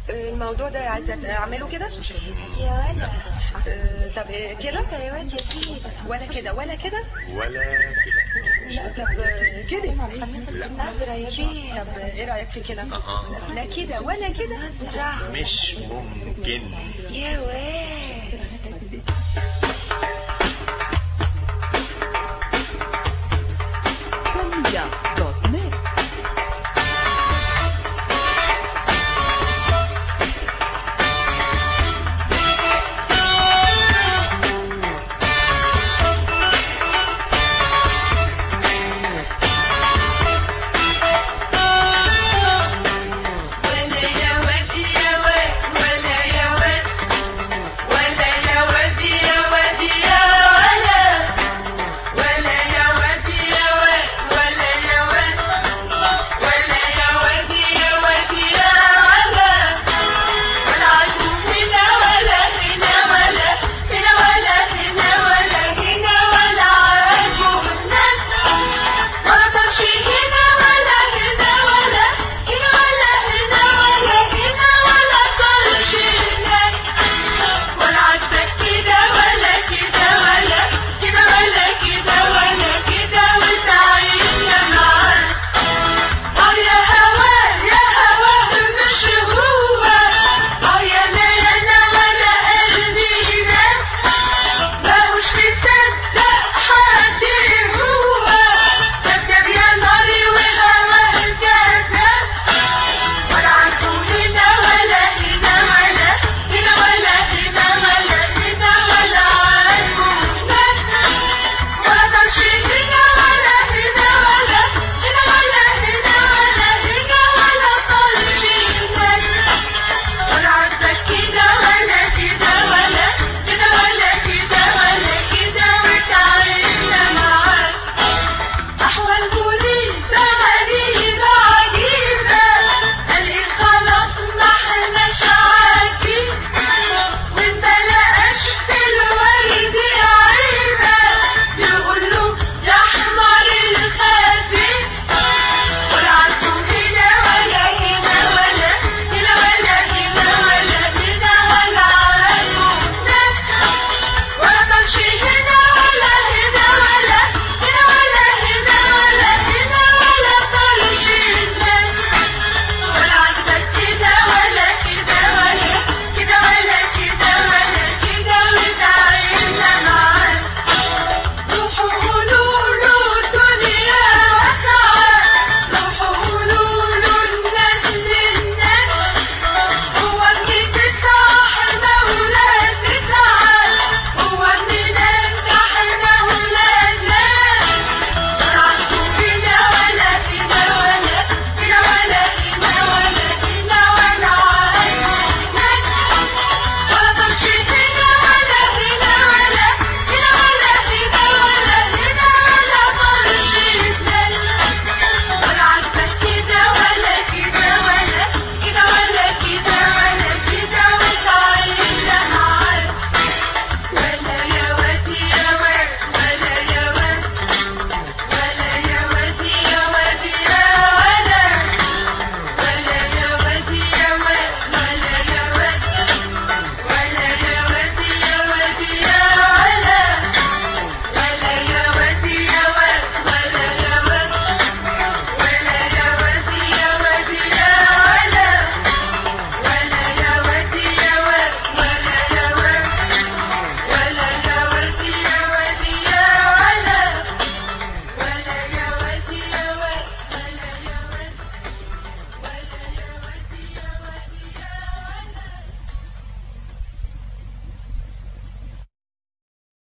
الموضوع ده عايزه اعمله كده يا ولا آه، طب آه، كده كده يا واد يا كده ولا كده ولا كده ولا كده لا طب آه، كده نظرة يا بيه طب آه، ايه رايك في كده أها. لا كده ولا كده نظرة مش ممكن يا واد